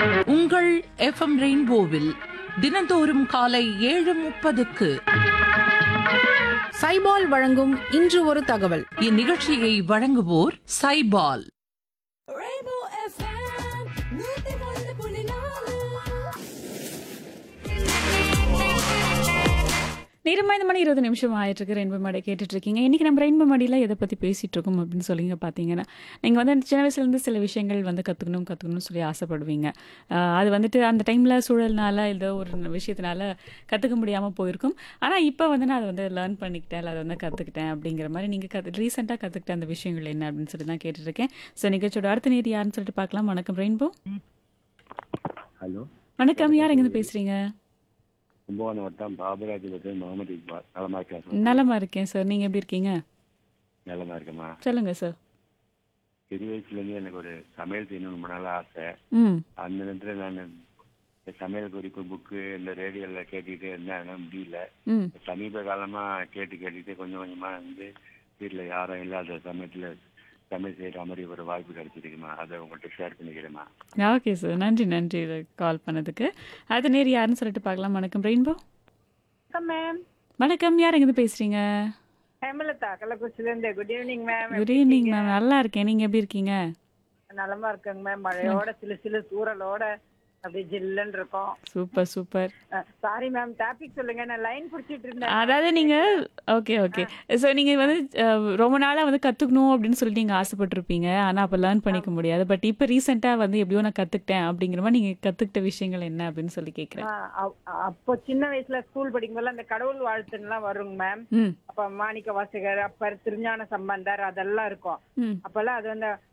உங்கள் எஃப்எம் ரெயின்போவில் தினந்தோறும் காலை ஏழு முப்பதுக்கு சைபால் வழங்கும் இன்று ஒரு தகவல் இந்நிகழ்ச்சியை வழங்குவோர் சைபால் Rainbow FM, நூத்தி ஒன்று புள்ளி நாலு. நேரமா இந்த மணி இருபது நிமிஷம் ஆயிட்டு இருக்கு ரெயின்போ மாடை கேட்டுட்டு இருக்கீங்க இன்னைக்கு நம்ம ரெயின்போ மாடியில் எதை பற்றி பேசிட்டு இருக்கோம் அப்படின்னு சொல்லிங்க பார்த்தீங்கன்னா நீங்கள் வந்து சின்ன வயசுலேருந்து சில விஷயங்கள் வந்து கற்றுக்கணும் கற்றுக்கணும்னு சொல்லி ஆசைப்படுவீங்க ஆஹ் அது வந்துட்டு அந்த டைமில் சூழல்னால ஏதோ ஒரு விஷயத்தினால கற்றுக்க முடியாமல் போயிருக்கும் ஆனால் இப்போ வந்து நான் அதை வந்து லேர்ன் பண்ணிக்கிட்டேன் இல்லை அதை வந்து கற்றுக்கிட்டேன் அப்படிங்கிற மாதிரி நீங்கள் கற்று ரீசெண்டாக கற்றுக்கிட்ட அந்த விஷயங்கள் என்ன அப்படின்னு சொல்லி தான் கேட்டுட்ருக்கேன் ஸோ நிகழ்ச்சியோட அடுத்த நேர் யாருன்னு சொல்லிட்டு பார்க்கலாம் வணக்கம் ரெயின்போ ஹலோ வணக்கம் யார் எங்கேருந்து பேசுகிறீங்க கும்பகோணம் வட்டம் பாபராஜ் பற்றி முகமது இக்பால் நலமா இருக்கா நலமா இருக்கேன் சார் நீங்கள் எப்படி இருக்கீங்க நலமா இருக்கேம்மா சொல்லுங்கள் சார் சிறு வயசுலேருந்து எனக்கு ஒரு சமையல் செய்யணும்னு ரொம்ப நாள் ஆசை ம் அந்த நேரத்தில் நான் இந்த சமையல் குறிப்பு புக்கு இந்த ரேடியோவில் கேட்டுக்கிட்டே இருந்தேன் அதனால முடியல ம் சமீப காலமாக கேட்டு கேட்டுக்கிட்டே கொஞ்சம் கொஞ்சமாக வந்து வீட்டில் யாரும் இல்லாத சமயத்தில் சமையல் செய்கிற மாதிரி ஒரு வாய்ப்பு கிடைச்சிருக்குமா அதை உங்கள்கிட்ட ஷேர் பண்ணிக்கிறேம்மா ஓகே சார் நன்றி நன்றி இதை கால் பண்ணதுக்கு அடுத்த நேர் யாருன்னு சொல்லிட்டு பார்க்கலாம் வணக்கம் ரெயின்போ வணக்கம் மேம் வணக்கம் யார் எங்கேருந்து பேசுறீங்க ஹேமலதா கள்ளக்குறிச்சில இருந்து good evening ma'am good evening ma'am நல்லா இருக்கேன் நீங்க எப்படி இருக்கீங்க நலமா இருக்கேங்க மேம் மழையோட சிலு சிலு தூறலோட அப்படியே ஜில்லுன்னு இருக்கும் super super sorry ma'am topic சொல்லுங்க நான் லைன் புடிச்சிட்டு இருந்தேன் அதாவது நீங்க ஓகே ஓகே ஸோ நீங்க வந்து அஹ், ரொம்ப நாளா வந்து கத்துக்கணும் அப்படின்னு சொல்லிட்டு நீங்க ஆசைப்பட்டிருப்பீங்க ஆனா அப்ப லேர்ன் பண்ணிக்க முடியாது பட் இப்போ ரீசெண்டா வந்து எப்படியோ நான் கத்துக்கிட்டேன் அப்படிங்கிற மாதிரி நீங்க கத்துக்கிட்ட விஷயங்கள் என்ன அப்படின்னு சொல்லி கேட்குறேன் ஆ, அ- அப்போ சின்ன வயசுல ஸ்கூல் படிக்கும்போது அந்த கடவுள் வாழ்த்துலாம் வருங்க மேம் ம் அப்ப மாணிக்க வாசகர் அப்பர் திருஞான சம்பந்தர் அதெல்லாம் இருக்கும் ம் அப்பெல்லாம் அது வந்து